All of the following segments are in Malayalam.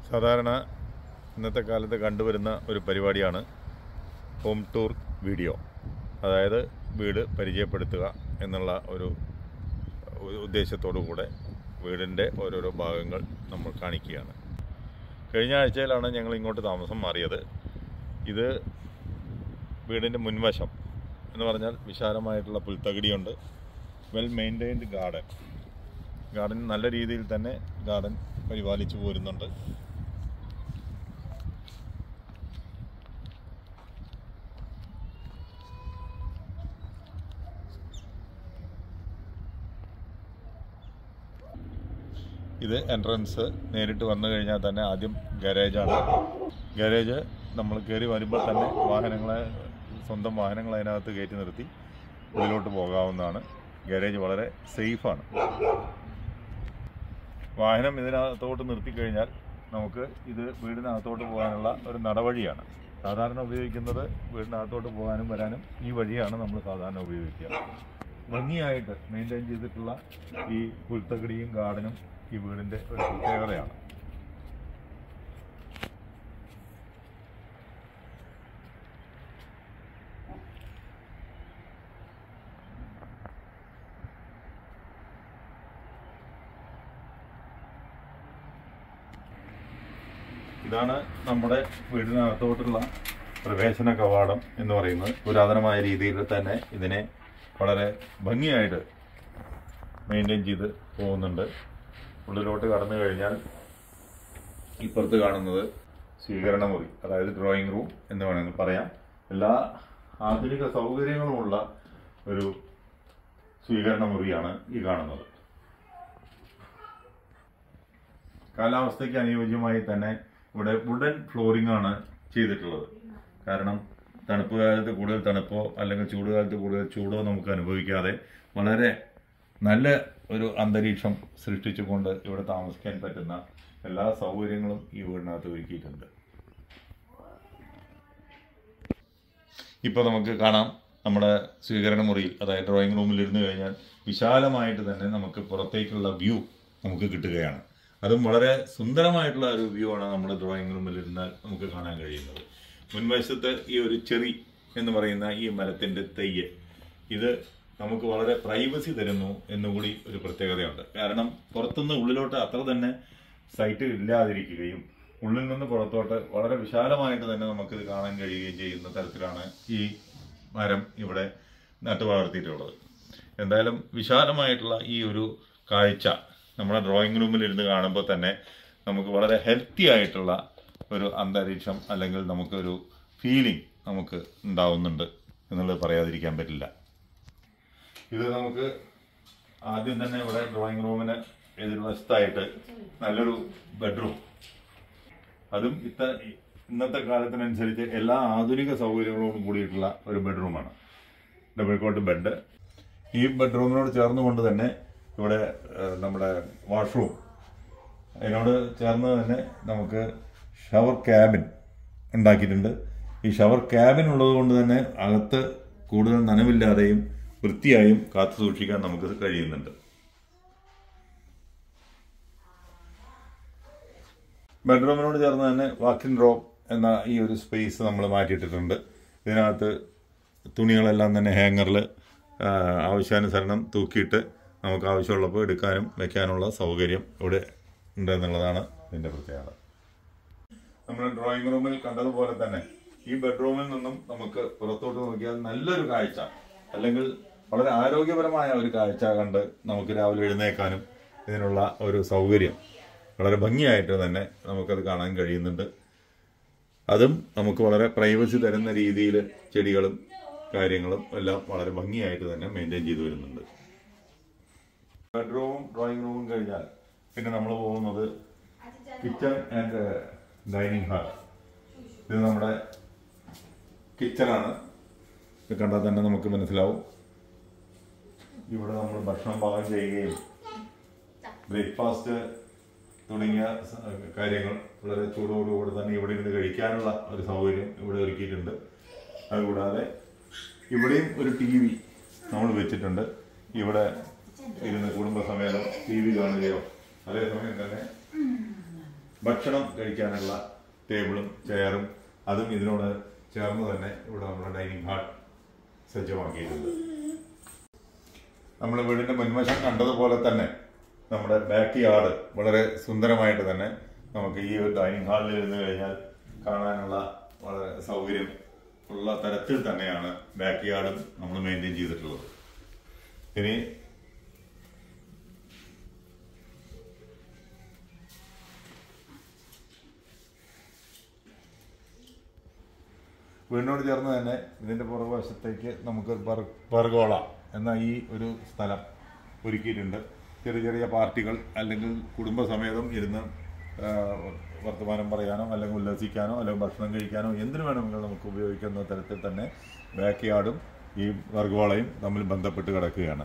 സാധാരണ ഇന്നത്തെ കാലത്ത് കണ്ടുവരുന്ന ഒരു പരിപാടിയാണ് ഹോം ടൂർ വീഡിയോ അതായത് വീട് പരിചയപ്പെടുത്തുക എന്നുള്ള ഒരു ഉ- ഉദ്ദേശത്തോടു കൂടെ വീടിൻ്റെ ഓരോരോ ഭാഗങ്ങൾ നമ്മൾ കാണിക്കുകയാണ് കഴിഞ്ഞ ആഴ്ചയിലാണ് ഞങ്ങൾ ഇങ്ങോട്ട് താമസം മാറിയത് ഇത് വീടിൻ്റെ മുൻവശം എന്ന് പറഞ്ഞാൽ വിശാലമായിട്ടുള്ള പുൽത്തകിടിയുണ്ട് വെൽ മെയിൻറ്റൈൻഡ് ഗാർഡൻ ഗാർഡൻ നല്ല രീതിയിൽ തന്നെ ഗാർഡൻ പരിപാലിച്ചു പോരുന്നുണ്ട് ഇത് എൻട്രൻസ് നേരിട്ട് വന്നു കഴിഞ്ഞാൽ തന്നെ ആദ്യം ഗാരേജാണ് ഗാരേജ് നമ്മൾ കയറി വരുമ്പോൾ തന്നെ വാഹനങ്ങളെ സ്വന്തം വാഹനങ്ങൾ അതിനകത്ത് കയറ്റി നിർത്തി ഉള്ളിലോട്ട് പോകാവുന്നതാണ് ഗാരേജ് വളരെ സേഫാണ് വാഹനം ഇതിനകത്തോട്ട് നിർത്തിക്കഴിഞ്ഞാൽ നമുക്ക് ഇത് വീടിനകത്തോട്ട് പോകാനുള്ള ഒരു നടവഴിയാണ് സാധാരണ ഉപയോഗിക്കുന്നത് വീടിനകത്തോട്ട് പോകാനും വരാനും ഈ വഴിയാണ് നമ്മൾ സാധാരണ ഉപയോഗിക്കുക ഭംഗിയായിട്ട് മെയിൻറ്റെയിൻ ചെയ്തിട്ടുള്ള ഈ പുൽത്തകിടിയും ഗാർഡനും ഈ വീടിൻ്റെ ഒരു പ്രത്യേകതയാണ് ഇതാണ് നമ്മുടെ വീടിനകത്തോട്ടുള്ള പ്രവേശന കവാടം എന്ന് പറയുന്നത് പുരാതനമായ രീതിയിൽ തന്നെ ഇതിനെ വളരെ ഭംഗിയായിട്ട് മെയിൻറ്റെയിൻ ചെയ്ത് പോകുന്നുണ്ട് ഉള്ളിലോട്ട് കടന്നു കഴിഞ്ഞാൽ ഇപ്പുറത്ത് കാണുന്നത് സ്വീകരണ മുറി അതായത് ഡ്രോയിങ് റൂം എന്ന് വേണമെങ്കിൽ പറയാം എല്ലാ ആധുനിക സൗകര്യങ്ങളുമുള്ള ഒരു സ്വീകരണ മുറിയാണ് ഈ കാണുന്നത് കാലാവസ്ഥയ്ക്ക് അനുയോജ്യമായി തന്നെ ഇവിടെ വുഡൻ ഫ്ലോറിംഗ് ആണ് ചെയ്തിട്ടുള്ളത് കാരണം തണുപ്പ് കാലത്ത് കൂടുതൽ തണുപ്പോ അല്ലെങ്കിൽ ചൂട് കാലത്ത് കൂടുതൽ ചൂടോ നമുക്ക് അനുഭവിക്കാതെ വളരെ നല്ല ഒരു അന്തരീക്ഷം സൃഷ്ടിച്ചുകൊണ്ട് ഇവിടെ താമസിക്കാൻ പറ്റുന്ന എല്ലാ സൗകര്യങ്ങളും ഈ വീടിനകത്ത് ഒരുക്കിയിട്ടുണ്ട് ഇപ്പോൾ നമുക്ക് കാണാം നമ്മുടെ സ്വീകരണ മുറി അതായത് ഡ്രോയിങ് റൂമിൽ ഇരുന്ന് കഴിഞ്ഞാൽ വിശാലമായിട്ട് തന്നെ നമുക്ക് പുറത്തേക്കുള്ള വ്യൂ നമുക്ക് കിട്ടുകയാണ് അതും വളരെ സുന്ദരമായിട്ടുള്ള ഒരു വ്യൂ ആണ് നമ്മുടെ ഡ്രോയിങ് റൂമിൽ ഇരുന്നാൽ നമുക്ക് കാണാൻ കഴിയുന്നത് മുൻവശത്ത് ഈ ഒരു ചെറി എന്ന് പറയുന്ന ഈ മരത്തിന്റെ തെയ്യ് ഇത് നമുക്ക് വളരെ പ്രൈവസി തരുന്നു എന്നുകൂടി ഒരു പ്രത്യേകതയുണ്ട് കാരണം പുറത്തുനിന്ന് ഉള്ളിലോട്ട് അത്ര തന്നെ സൈറ്റ് ഇല്ലാതിരിക്കുകയും ഉള്ളിൽ നിന്ന് പുറത്തോട്ട് വളരെ വിശാലമായിട്ട് തന്നെ നമുക്കിത് കാണാൻ കഴിയുകയും ചെയ്യുന്ന തരത്തിലാണ് ഈ മരം ഇവിടെ നട്ടു വളർത്തിയിട്ടുള്ളത് എന്തായാലും വിശാലമായിട്ടുള്ള ഈ ഒരു കാഴ്ച നമ്മുടെ ഡ്രോയിങ് റൂമിൽ ഇരുന്ന് കാണുമ്പോൾ തന്നെ നമുക്ക് വളരെ ഹെൽത്തി ആയിട്ടുള്ള ഒരു അന്തരീക്ഷം അല്ലെങ്കിൽ നമുക്കൊരു ഫീലിംഗ് നമുക്ക് ഉണ്ടാവുന്നുണ്ട് എന്നുള്ളത് പറയാതിരിക്കാൻ പറ്റില്ല ഇത് നമുക്ക് ആദ്യം തന്നെ ഇവിടെ ഡ്രോയിങ് റൂമിന് എതിർവശത്തായിട്ട് നല്ലൊരു ബെഡ്റൂം അതും ഇത്ത ഇന്നത്തെ കാലത്തിനനുസരിച്ച് എല്ലാ ആധുനിക സൗകര്യങ്ങളോടും കൂടിയിട്ടുള്ള ഒരു ബെഡ്റൂമാണ് ഡബിൾ കോട്ട് ബെഡ് ഈ ബെഡ്റൂമിനോട് ചേർന്നുകൊണ്ട് തന്നെ ഇവിടെ ഏഹ്, നമ്മുടെ വാഷ്റൂം അതിനോട് ചേർന്ന് തന്നെ നമുക്ക് ഷവർ ക്യാബിൻ ഉണ്ടാക്കിയിട്ടുണ്ട് ഈ ഷവർ ക്യാബിൻ ഉള്ളത് കൊണ്ട് തന്നെ അകത്ത് കൂടുതൽ നനവില്ലാതെയും വൃത്തിയായും കാത്തു സൂക്ഷിക്കാൻ നമുക്ക് കഴിയുന്നുണ്ട് ബെഡ്റൂമിനോട് ചേർന്ന് തന്നെ വാക്കിൻ റോം എന്ന ഈ ഒരു സ്പേസ് നമ്മൾ മാറ്റിയിട്ടിട്ടുണ്ട് ഇതിനകത്ത് തുണികളെല്ലാം തന്നെ ഹാങ്ങറിൽ ആവശ്യാനുസരണം തൂക്കിയിട്ട് നമുക്ക് ആവശ്യമുള്ളപ്പോൾ എടുക്കാനും വെക്കാനുള്ള സൗകര്യം ഇവിടെ ഉണ്ട് എന്നുള്ളതാണ് ഇതിൻ്റെ പ്രത്യേകത നമ്മൾ ഡ്രോയിങ് റൂമിൽ കണ്ടതുപോലെ തന്നെ ഈ ബെഡ്റൂമിൽ നിന്നും നമുക്ക് പുറത്തോട്ട് നോക്കിയാൽ നല്ലൊരു കാഴ്ച അല്ലെങ്കിൽ വളരെ ആരോഗ്യപരമായ ഒരു കാഴ്ച കണ്ട് നമുക്ക് രാവിലെ എഴുന്നേക്കാനും ഇതിനുള്ള ഒരു സൗകര്യം വളരെ ഭംഗിയായിട്ട് തന്നെ നമുക്കത് കാണാൻ കഴിയുന്നുണ്ട് അതും നമുക്ക് വളരെ പ്രൈവസി തരുന്ന രീതിയിൽ ചെടികളും കാര്യങ്ങളും എല്ലാം വളരെ ഭംഗിയായിട്ട് തന്നെ മെയിൻറ്റെയിൻ ചെയ്തു വരുന്നുണ്ട് ബെഡ്റൂമും ഡ്രോയിങ് റൂമും കഴിഞ്ഞാൽ പിന്നെ നമ്മൾ പോകുന്നത് കിച്ചൺ ആൻഡ് ഡൈനിങ് ഹാൾ ഇത് നമ്മുടെ കിച്ചണാണ് ഇത് കണ്ടാൽ തന്നെ നമുക്ക് മനസ്സിലാവും ഇവിടെ നമ്മൾ ഭക്ഷണം പാകം ചെയ്യുകയും ബ്രേക്ക്ഫാസ്റ്റ് തുടങ്ങിയ സ- കാര്യങ്ങൾ വളരെ ചൂടോടുകൂടി തന്നെ ഇവിടെ ഇരുന്ന് കഴിക്കാനുള്ള ഒരു സൗകര്യം ഇവിടെ ഒരുക്കിയിട്ടുണ്ട് അതുകൂടാതെ ഇവിടെയും ഒരു ടി വി നമ്മൾ വെച്ചിട്ടുണ്ട് ഇവിടെ ഇരുന്ന് കുടുംബസമേതം ടി വി കാണുകയോ അതേസമയം തന്നെ ഭക്ഷണം കഴിക്കാനുള്ള ടേബിളും ചെയറും അതും ഇതിനോട് ചേർന്ന് തന്നെ ഇവിടെ നമ്മുടെ ഡൈനിങ് ഹാൾ സജ്ജമാക്കിയിട്ടുണ്ട് നമ്മുടെ വീടിന്റെ മുൻവശം കണ്ടതുപോലെ തന്നെ നമ്മുടെ ബാക്ക് യാർഡ് വളരെ സുന്ദരമായിട്ട് തന്നെ നമുക്ക് ഈ ഒരു ഡൈനിങ് ഹാളിൽ ഇരുന്ന് കഴിഞ്ഞാൽ കാണാനുള്ള വളരെ സൗകര്യം ഉള്ള തരത്തിൽ തന്നെയാണ് ബാക്ക് യാർഡും നമ്മൾ മെയിൻറ്റെയിൻ ചെയ്തിട്ടുള്ളത് ഇനി വീടിനോട് ചേർന്ന് തന്നെ ഇതിന്റെ പുറകുവശത്തേക്ക് നമുക്ക് ബർ- ബർഗോള എന്ന ഈ ഒരു സ്ഥലം ഒരുക്കിയിട്ടുണ്ട് ചെറിയ ചെറിയ പാർട്ടികൾ അല്ലെങ്കിൽ കുടുംബസമേതം ഇരുന്ന് ആ, വർത്തമാനം പറയാനോ അല്ലെങ്കിൽ ഉല്ലസിക്കാനോ അല്ലെങ്കിൽ ഭക്ഷണം കഴിക്കാനോ എന്തിനു വേണമെങ്കിലും നമുക്ക് ഉപയോഗിക്കുന്ന തരത്തിൽ തന്നെ ബാക്ക് യാർഡും ഈ ബർഗോളയും തമ്മിൽ ബന്ധപ്പെട്ട് കിടക്കുകയാണ്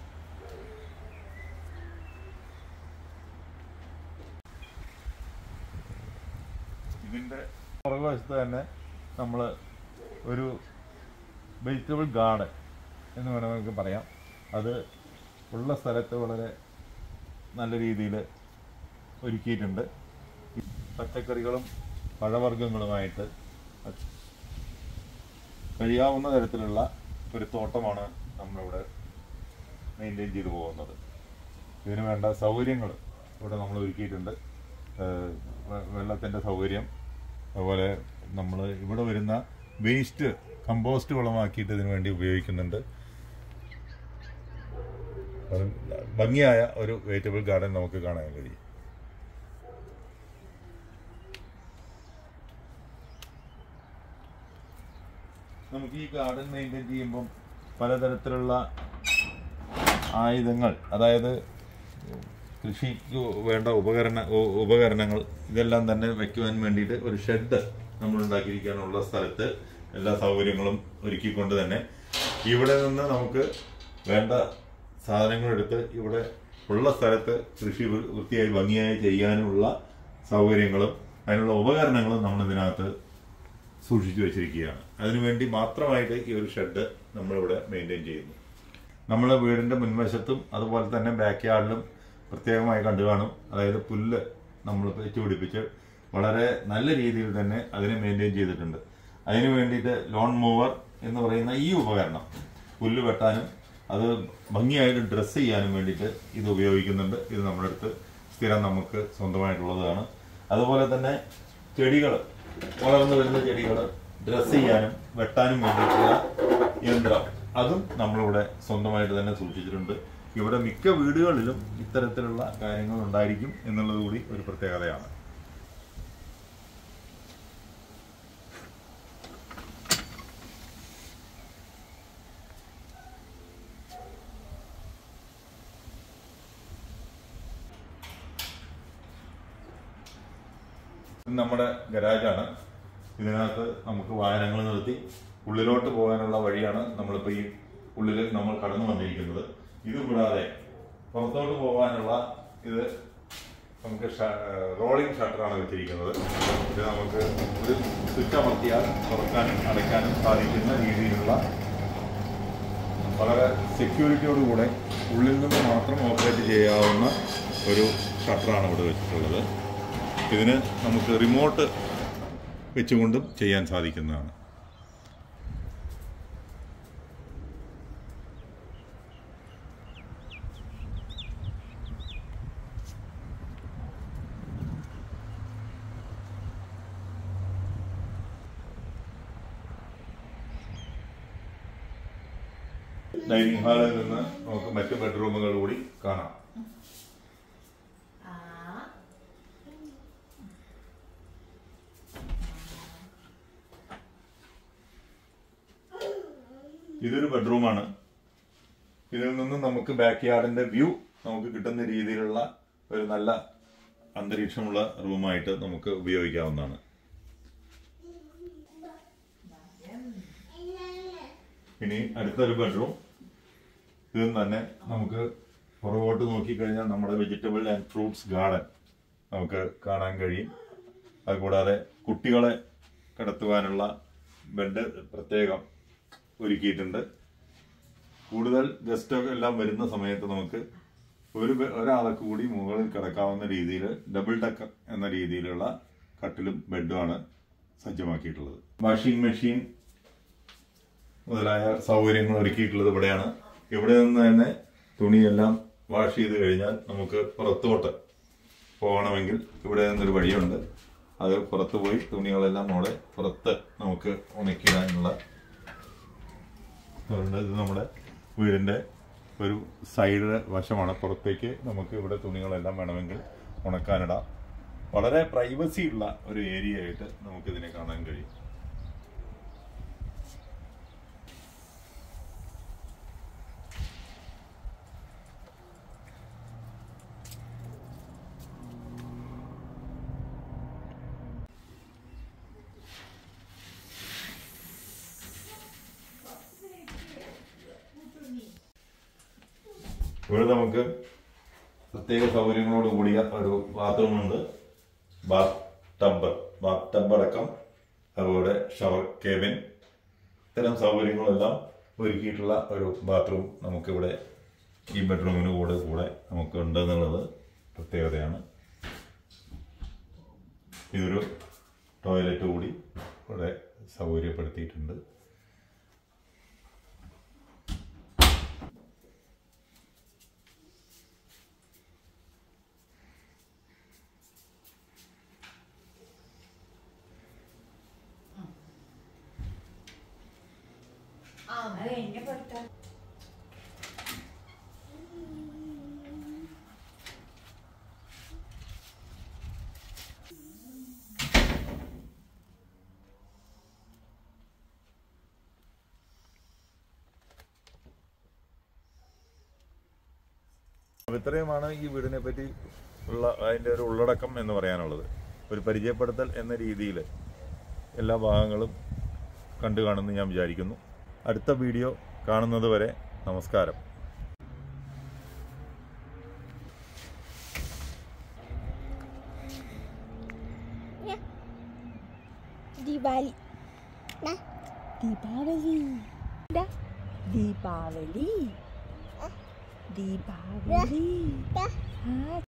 ഇതിന്റെ പുറകുവശത്ത് തന്നെ നമ്മൾ ഒരു വെജിറ്റബിൾ ഗാർഡൻ എന്ന് വേണമെങ്കിൽ പറയാം അത് ഉള്ള സ്ഥലത്ത് വളരെ നല്ല രീതിയിൽ ഒരുക്കിയിട്ടുണ്ട് ഈ പച്ചക്കറികളും പഴവർഗ്ഗങ്ങളുമായിട്ട് കഴിയാവുന്ന തരത്തിലുള്ള ഒരു തോട്ടമാണ് നമ്മളിവിടെ മെയിൻറ്റെയിൻ ചെയ്തു പോകുന്നത് ഇതിന് വേണ്ട സൗകര്യങ്ങൾ ഇവിടെ നമ്മൾ ഒരുക്കിയിട്ടുണ്ട് ഏഹ് വെ- വെള്ളത്തിൻ്റെ സൗകര്യം അതുപോലെ നമ്മൾ ഇവിടെ വരുന്ന വേസ്റ്റ് കമ്പോസ്റ്റ് വളമാക്കിയിട്ട് ഇതിനു വേണ്ടി ഉപയോഗിക്കുന്നുണ്ട് അത് ഭംഗിയായ ഒരു വെജിറ്റബിൾ ഗാർഡൻ നമുക്ക് കാണാൻ കഴിയും നമുക്ക് ഈ ഗാർഡൻ മെയിൻറ്റെയിൻ ചെയ്യുമ്പം പലതരത്തിലുള്ള ആയുധങ്ങൾ അതായത് കൃഷിക്ക് വേണ്ട ഉപകരണ ഉ- ഉപകരണങ്ങൾ ഇതെല്ലാം തന്നെ വെക്കുവാൻ വേണ്ടിയിട്ട് ഒരു ഷെഡ് നമ്മൾ ഉണ്ടാക്കിയിരിക്കാനുള്ള സ്ഥലത്ത് എല്ലാ സൗകര്യങ്ങളും ഒരുക്കിക്കൊണ്ട് തന്നെ ഇവിടെ നിന്ന് നമുക്ക് വേണ്ട സാധനങ്ങൾ എടുത്ത് ഇവിടെ ഉള്ള സ്ഥലത്ത് കൃഷി വൃ- വൃത്തിയായി ഭംഗിയായി ചെയ്യാനുള്ള സൗകര്യങ്ങളും അതിനുള്ള ഉപകരണങ്ങളും നമ്മൾ ഇതിനകത്ത് സൂക്ഷിച്ചു വെച്ചിരിക്കുകയാണ് അതിനുവേണ്ടി മാത്രമായിട്ട് ഈ ഒരു ഷെഡ് നമ്മളിവിടെ മെയിൻറ്റെയിൻ ചെയ്യുന്നു നമ്മുടെ വീടിന്റെ മുൻവശത്തും അതുപോലെ തന്നെ ബാക്ക് യാർഡിലും പ്രത്യേകമായി കണ്ടു കാണും അതായത് പുല്ല് നമ്മൾ വെച്ച് പിടിപ്പിച്ച് വളരെ നല്ല രീതിയിൽ തന്നെ അതിനെ മെയിൻറ്റെയിൻ ചെയ്തിട്ടുണ്ട് അതിനു വേണ്ടിയിട്ട് ലോൺ മൂവർ എന്ന് പറയുന്ന ഈ ഉപകരണം പുല്ല് വെട്ടാനും അത് ഭംഗിയായിട്ട് ഡ്രസ്സ് ചെയ്യാനും വേണ്ടിയിട്ട് ഇത് ഉപയോഗിക്കുന്നുണ്ട് ഇത് നമ്മുടെ അടുത്ത് സ്ഥിരം നമുക്ക് സ്വന്തമായിട്ടുള്ളതാണ് അതുപോലെ തന്നെ ചെടികൾ വളർന്നു വരുന്ന ചെടികൾ ഡ്രസ്സ് ചെയ്യാനും വെട്ടാനും വേണ്ടിയിട്ടുള്ള യന്ത്രം അതും നമ്മളിവിടെ സ്വന്തമായിട്ട് തന്നെ സൂക്ഷിച്ചിട്ടുണ്ട് ഇവിടെ മിക്ക വീടുകളിലും ഇത്തരത്തിലുള്ള കാര്യങ്ങൾ ഉണ്ടായിരിക്കും എന്നുള്ളത് കൂടി ഒരു പ്രത്യേകതയാണ് ഇത് നമ്മുടെ ഗരാജാണ് ഇതിനകത്ത് നമുക്ക് വാഹനങ്ങൾ നിർത്തി ഉള്ളിലോട്ട് പോകാനുള്ള വഴിയാണ് നമ്മളിപ്പോൾ ഈ ഉള്ളിൽ നമ്മൾ കടന്നു വന്നിരിക്കുന്നത് ഇത് കൂടാതെ പുറത്തോട്ട് പോകാനുള്ള ഇത് നമുക്ക് റോളിംഗ് ഷട്ടറാണ് വെച്ചിരിക്കുന്നത് ഇത് നമുക്ക് ഒരു സ്വിച്ച് അമർത്തിയാൽ തുറക്കാനും അടയ്ക്കാനും സാധിക്കുന്ന രീതിയിലുള്ള വളരെ സെക്യൂരിറ്റിയോടുകൂടെ ഉള്ളിൽ നിന്ന് മാത്രം ഓപ്പറേറ്റ് ചെയ്യാവുന്ന ഒരു ഷട്ടറാണ് ഇവിടെ വെച്ചിട്ടുള്ളത് ഇതിന് നമുക്ക് റിമോട്ട് വെച്ചുകൊണ്ടും ചെയ്യാൻ സാധിക്കുന്നതാണ് ഡൈനിങ് ഹാളിൽ നിന്ന് നമുക്ക് മറ്റു ബെഡ്റൂമുകൾ കൂടി കാണാം ഇതൊരു ബെഡ്റൂമാണ് ഇതിൽ നിന്ന് നമുക്ക് ബാക്ക് യാർഡിന്റെ വ്യൂ നമുക്ക് കിട്ടുന്ന രീതിയിലുള്ള ഒരു നല്ല അന്തരീക്ഷമുള്ള റൂമായിട്ട് നമുക്ക് ഉപയോഗിക്കാവുന്നതാണ് ഇനി അടുത്തൊരു ബെഡ്റൂം ഇതിൽ തന്നെ നമുക്ക് പുറകോട്ട് നോക്കിക്കഴിഞ്ഞാൽ നമ്മുടെ വെജിറ്റബിൾ ആൻഡ് ഫ്രൂട്ട്സ് ഗാർഡൻ നമുക്ക് കാണാൻ കഴിയും അതുകൂടാതെ കുട്ടികളെ കിടത്തുവാനുള്ള ബെഡ് പ്രത്യേകം ഒരുക്കിയിട്ടുണ്ട് കൂടുതൽ ഗസ്റ്റ് എല്ലാം വരുന്ന സമയത്ത് നമുക്ക് ഒരു പേ- ഒരാളെ കൂടി മുകളിൽ കിടക്കാവുന്ന രീതിയിൽ ഡബിൾ ഡക്കർ എന്ന രീതിയിലുള്ള കട്ടിലും ബെഡുമാണ് സജ്ജമാക്കിയിട്ടുള്ളത് വാഷിംഗ് മെഷീൻ മുതലായ സൗകര്യങ്ങൾ ഒരുക്കിയിട്ടുള്ളത് ഇവിടെയാണ് ഇവിടെ നിന്ന് തന്നെ തുണിയെല്ലാം വാഷ് ചെയ്ത് കഴിഞ്ഞാൽ നമുക്ക് പുറത്തോട്ട് പോകണമെങ്കിൽ ഇവിടെ നിന്നൊരു വഴിയുണ്ട് അത് പുറത്ത് പോയി തുണികളെല്ലാം അവിടെ പുറത്ത് നമുക്ക് ഉണക്കിടാനുള്ള അതുകൊണ്ട് ഇത് നമ്മുടെ വീടിന്റെ ഒരു സൈഡ് വശമാണ് പുറത്തേക്ക് നമുക്ക് ഇവിടെ തുണികളെല്ലാം വേണമെങ്കിൽ ഉണക്കാനിടാം വളരെ പ്രൈവസി ഉള്ള ഒരു ഏരിയ ആയിട്ട് നമുക്ക് ഇതിനെ കാണാൻ കഴിയും ഇവിടെ നമുക്ക് പ്രത്യേക സൗകര്യങ്ങളോട് കൂടിയ ഒരു ബാത്റൂം ഉണ്ട് ബാത്ത് ടബ് ബാത്ത് ടബ് അടക്കം അതുപോലെ ഷവർ കേബിൻ ഇത്തരം സൗകര്യങ്ങളെല്ലാം ഒരുക്കിയിട്ടുള്ള ഒരു ബാത്റൂം നമുക്കിവിടെ ഈ ബെഡ്റൂമിന് കൂടെ കൂടെ നമുക്ക് ഉണ്ട് എന്നുള്ളത് പ്രത്യേകതയാണ് ഇതൊരു ടോയ്ലറ്റ് കൂടി ഇവിടെ സൗകര്യപ്പെടുത്തിയിട്ടുണ്ട് അത് എന്നെ പെടുത്താൻ അപ്പോൾ ഇത്രയുമാണ് ഈ വീടിനെ പറ്റി ഉള്ള അതിൻ്റെ ഒരു ഉള്ളടക്കം എന്ന് പറയാനുള്ളത് ഒരു പരിചയപ്പെടുത്തൽ എന്ന രീതിയിൽ എല്ലാ ഭാഗങ്ങളും കണ്ടു കാണുമെന്ന് ഞാൻ വിചാരിക്കുന്നു അടുത്ത വീഡിയോ കാണുന്നത് വരെ നമസ്കാരം ദീപാവലി ദാ. ദീപാവലി ദാ. ദീപാവലി ദീപാവലി ആ